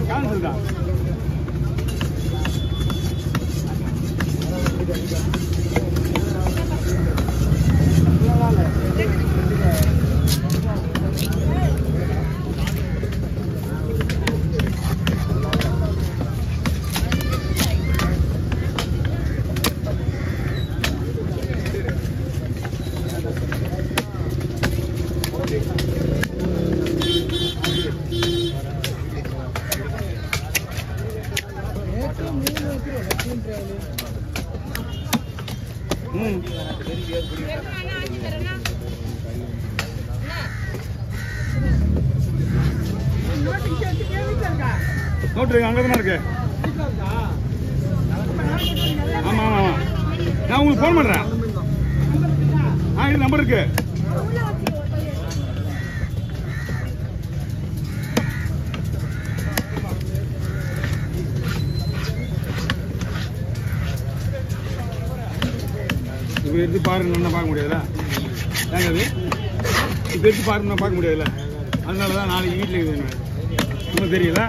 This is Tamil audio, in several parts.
கேன்சல் தான் ம் நோட்டு இருக்கு அங்கே தானே இருக்கு ஆமாம் ஆமாம் ஆமாம் நான் உங்களுக்கு ஃபோன் பண்ணுறேன் ஆ இது நம்பர் இருக்கு இப்போ எடுத்து பாருன்னு பார்க்க முடியாதுல்ல ஏங்க அது இப்போ எடுத்து பாருன்னு பார்க்க முடியாதுல்ல அதனால தான் நாளைக்கு வீட்டில் இருக்குது உங்களுக்கு தெரியல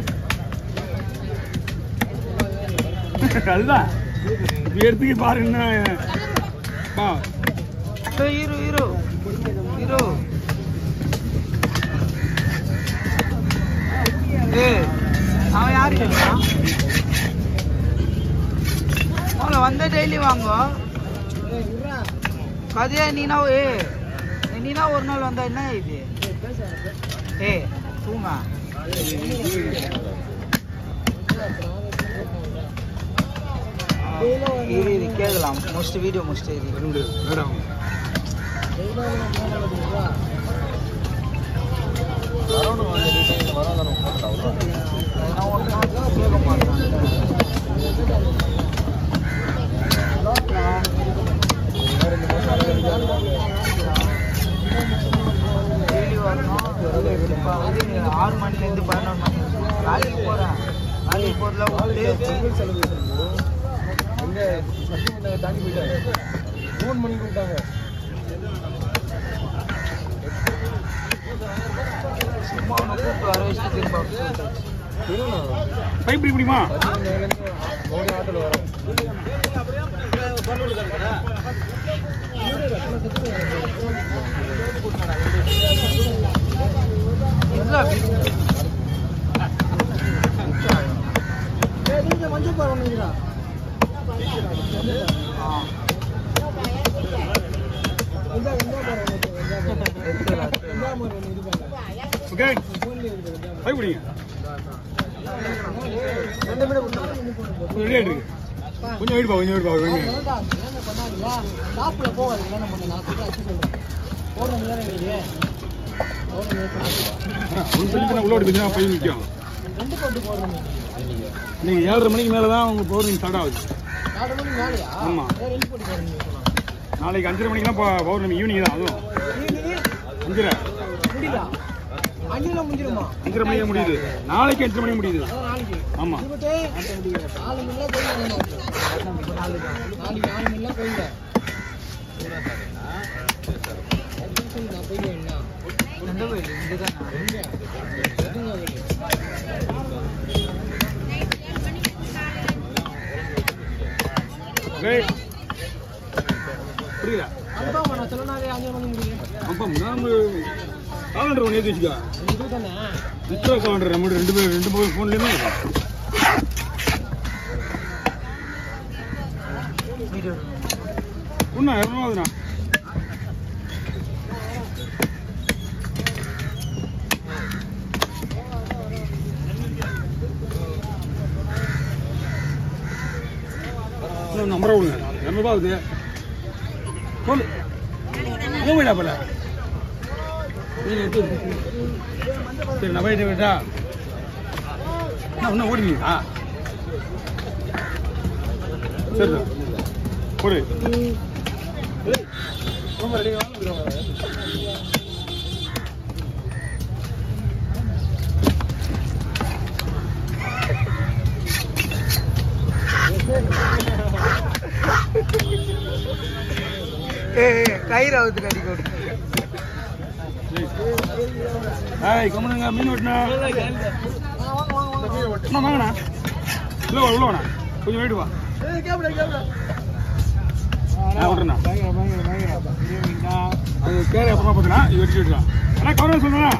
அதுதான் இப்போ எடுத்துக்கு பாருன்னா பா ஹீரோ ஹீரோ ஹீரோ ஏ அவன் யாரு கேட்கிறான் அவங்கள வந்த டெய்லி வாங்க கதையா நீனா ஏ நீனா ஒரு நாள் வந்தா என்ன இது ஏ தூங்க இது இது கேட்கலாம் மோஸ்ட் வீடியோ மோஸ்ட் இது ரெண்டு வேடம் நான் ஒரு நாள் கேட்க மாட்டேன் டெய்லி வரணும் இப்போ வந்து ஆறு மணிலேருந்து பதினொரு மணி வேலைக்கு போகிறேன் வேலைக்கு போகிறதுல விட்டு சும்மா அவனை கூப்பிட்டு வர வச்சுட்டு திரும்ப அப்படி சொல்லிட்டாச்சு பைப் பிடி முடியுமா இல்லை ஆ எடுத்துடலாம் எடுத்துடலாம் ஓகே பைப் பிடிங்க ரெடியாக இருக்கு கொஞ்சம் வெயிட் பா கொஞ்சம் வெயிட் பா கொஞ்சம் ஒரு சொல்லி உள்ள ஓடி போச்சுன்னா பையன் நிற்கும் நீங்கள் ஏழரை மணிக்கு மேலே தான் உங்கள் பௌர்ணமி ஸ்டார்ட் ஆகுது ஆமாம் நாளைக்கு அஞ்சரை மணிக்கெலாம் பௌ- பௌர்ணமி ஈவினிங் தான் அதுவும் அஞ்சரை அஞ்சரை மணிக்கு முடியுது நாளைக்கு அஞ்சரை மணிக்கு முடியுது ஆமாம் எந்த கோயில் இங்கே தானே ஓகே புரியல அப்பா நாம காலண்டர் ஒன்று ஏற்றி வச்சுக்கோ வித்ரா காலண்டர் நம்ம ரெண்டு பேர் ரெண்டு பேர் ஃபோன்லேயுமே வீடியோ ஒன்றா இரநூறுவாதுண்ணா இன்னும் நம்பரை விடுங்க இரநூறுபா ஆகுது சொல்லு ஏன் வேடா போல சரி நான் போயிட்டு விட்டா என்ன இன்னும் ஓடினீங்களா சரி போடு ஏ கயிறு அவுத்து கடி கொடு ஹாய் கம்மனுங்க மீன் வெட்டினா அண்ணா வாங்கண்ணா உள்ள வா உள்ள வாண்ணா கொஞ்சம் வெயிட் வா நான் விட்றேண்ணா அது கேரை அப்புறமா பார்த்துக்கலாம் இது வச்சு விட்டுலாம் அண்ணா கவர்னர் சொல்லுண்ணா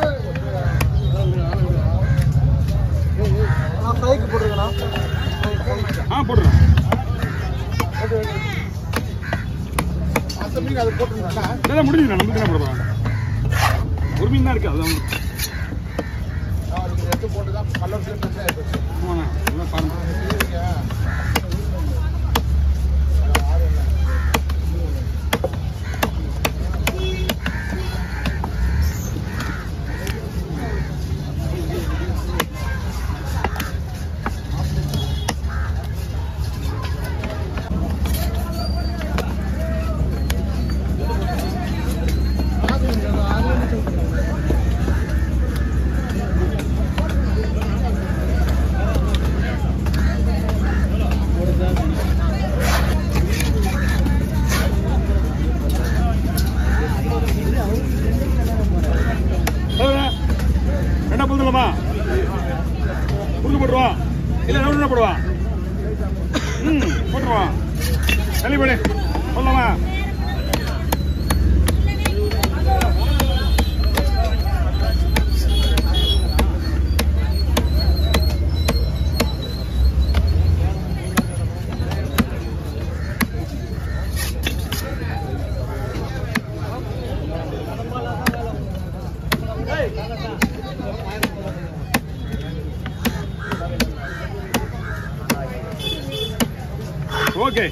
ஃப்ரைக்கு போட்டுருக்கண்ணா ஆ போட்டுறேன் இதெல்லாம் முடிஞ்சுண்ணா நம்ம தான் போட போகிறோம் ஒரு மீன் தான் இருக்கு அதுதான் ஆமாண்ணா நல்லா பாருங்க அவ்வளவுதானே? ரெண்டா புதுலமா புரிஞ்சு போட்டுருவா இல்ல நடுவுல போடுவா ம் போட்டுருவா தள்ளி போடு சொல்லலாமா ஓகே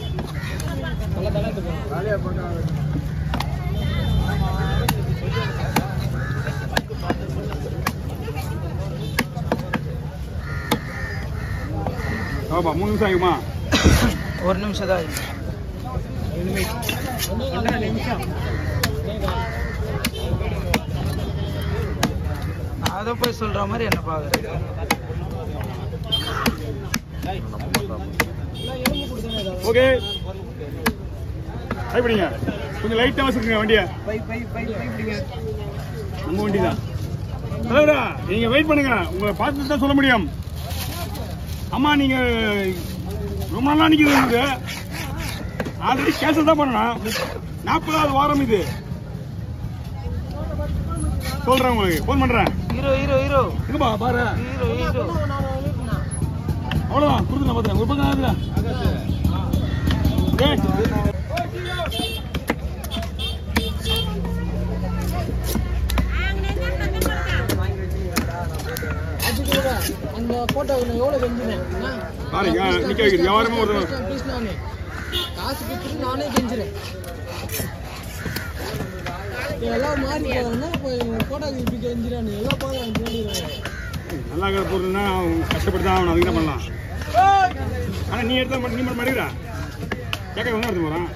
ஆமா மூணு நிமிஷம் ஆகுமா ஒரு நிமிஷம் தான் ஆயிடுச்சு. அதை போய் சொல்ற மாதிரி என்ன பாக்குறேன் ஓகே பயப்படுங்க கொஞ்சம் லைட்டாக வச்சுருங்க வண்டியை பை பை பை பை பிடிங்க நம்ம வண்டி தான் தலைவரா நீங்க வெயிட் பண்ணுங்க உங்களை பார்த்துட்டு தான் சொல்ல முடியும் அம்மா நீங்க ரொம்ப நாளா நிக்குது உங்களுக்கு ஆல்ரெடி கேன்சல் தான் பண்ணணும் நாற்பதாவது வாரம் இது சொல்றேன் உங்களுக்கு ஃபோன் பண்றேன் ஹீரோ ஹீரோ ஹீரோ எங்கப்பா பாரு ஹீரோ ஹீரோ அவ்வளவுதான் கொடுத்துருங்க பார்த்துறேன் ஒரு பக்கம் அதுல ஏய் அந்த போட்டோ எவ்வளவு கெஞ்சினேன் பாருங்க நிக்க வைக்கிறது வியாபாரமா ஒரு ப்ளீஸ் நானு காசு கொடுத்துட்டு நானே கெஞ்சிறேன் எல்லாம் மாறி போறாங்கன்னா இப்போ போட்டோ இப்படி கெஞ்சிறானு எல்லாம் போதும் எனக்கு வேண்டிடுவாங்க நல்லா இருக்கிற பொருள்னா அவன் கஷ்டப்பட்டு தான் அவன் அதுக்கு என்ன பண்ணலாம் ஆனா நீ எடுத்தா மட்டும் நீ மட்டும் மறுக்கிறா கேட்க வந்து எடுத்து போறான்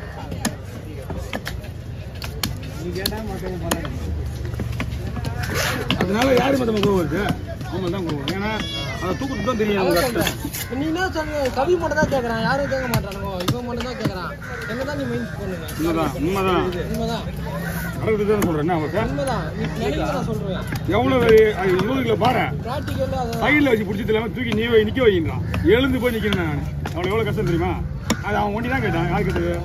அதனால யாரு மத்தவங்க கோவம் வருது அவங்க தான் கோவம் ஏன்னா அதை தூக்கத்துக்கு தான் தெரியும் அவங்க அதான் கஷ்டம் சொல்றேன் நீ என்ன சொல்ற கவி மட்டும் தான் கேட்கறான் யாரும் கேட்க மாட்டானுங்க இவன் மட்டும் தான் கேட்கறான் என்ன தான் நீ மைண்ட் பண்ணுங்க உண்மைதான் உண்மைதான் உண்மைதான் நடக்குது தான் சொல்றேன் என்ன அவருக்கு உண்மைதான் நீ நினைக்க நான் சொல்றேன் எவ்வளவு அது இருபது கிலோ பாரு ப்ராக்டிக்கலாக அதை சைடில் வச்சு பிடிச்சது இல்லாம தூக்கி நீ வை நிக்க வைக்கிறான் எழுந்து போய் நிக்கிறேன் நான் அவனுக்கு எவ்வளவு கஷ்டம் தெரியுமா அது அவன் ஒண்டி தான் கேட்டான் யாருக்கு கேட்டது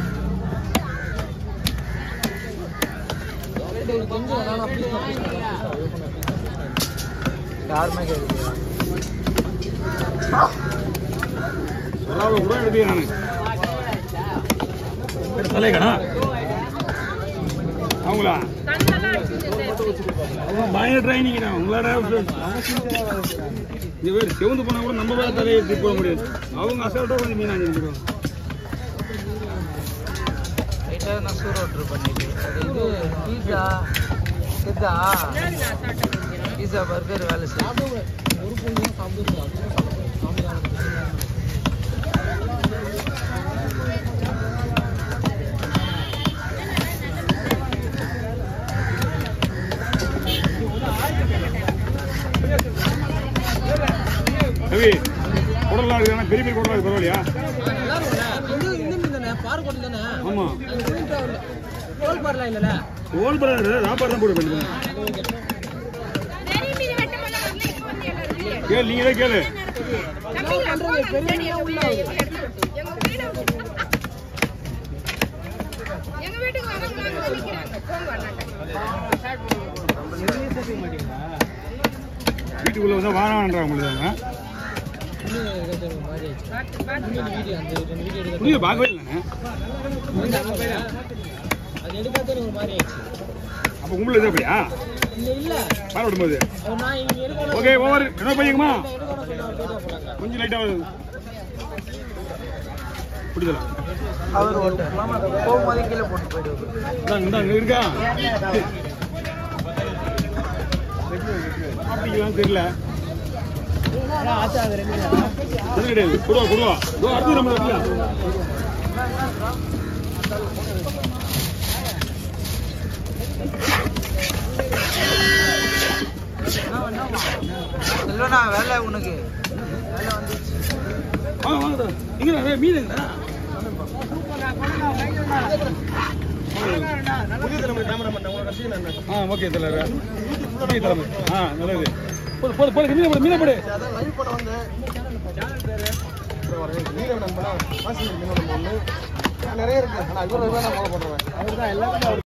கொஞ்சம் நான் ப்ளீஸ் யாருமே கேட்குது சொல்லாத கூட எழுதிய நான் தலைக்கடா அவங்களா அவங்க பயங்கர ட்ரைனிங் தான் உங்களோட இந்த பேர் சிவந்து போனா கூட நம்ம வேலை தலையை எடுத்து போட முடியாது அவங்க அசால்ட்டா கொஞ்சம் மீனா செஞ்சுருவாங்க லைட்டாக நான் சூர் ஆர்டர் பண்ணிட்டு அது இது பீஸா இதா பீஸா பர்கர் வேலை செய்யும் சாப்பிடுவேன் ஒரு பொண்ணு தான் சாப்பிடுவேன் ரவி குடலாம் இருக்கு ஆனா பெரிய பெரிய குடலாம் இருக்கு பரவாயில்லையா நல்லா இருக்கும்ல இந்த இந்த மீன் தானே பாறைக்கோட்டை தானே ஆமா அங்க போயிட்டு வரல தோல் பாறலாம் இல்லைல்ல ஓல் பரவாயில்ல சாப்பாடு தான் போட வேண்டியது கேளு நீங்க தான் கேளு என்ன பண்றது பெரியவங்க உள்ள ஆகுது. எங்க வீட்டுக்கு வரவங்க நிக்கிறாங்க போங்க அண்ணாட்ட வீட்டுக்குள்ள வந்து வாரான்றாங்க உங்களுக்கு இன்னும் இருக்கிறது ஒரு மாதிரி ஆயிடுச்சு. இன்னும் வீடியோ அந்த ரெண்டு வீடியோ எடுக்க புரிய பார்க்கவே இல்லைண்ணே அது எடுக்காதே ஒரு மாதிரி ஆயிடுச்சு அப்போ உங்களுக்கு இது அப்படியா இங்க இல்ல பாரு விடும்போது அது நான் இங்க எடுக்கணும் ஓகே ஓவர் என்ன பையங்கம்மா எடுக்கணும் சொல்லி ஒரு வீடியோ போட்டாங்க கொஞ்சம் லைட்டா பிடிக்கல அவர் ஓட்டு போகும்போது கீழே போட்டு போயிடுவாரு இந்தாங்க இந்தாங்க இருக்கா அப்படிங்களான்னு தெரியல ஆச்சா அது ரெண்டு அது கிடையாது கொடுவா கொடுவா இதோ அடுத்து நம்ம இடத்துல இல்லைண்ணா வேலை உனக்கு வேலை வந்துச்சு வாங்க வாங்க இங்க நிறைய மீன் இருக்குதா ஆ ஓகே தலைவர் ஓகே தலைவர் ஆ நல்லது போடு போடு போடு மீனை போடு மீனை போடு நிறைய இருக்கு ஆனா இவரு தான் நான் ஃபாலோ பண்றேன் அவர் தான் எல்லாத்தையும்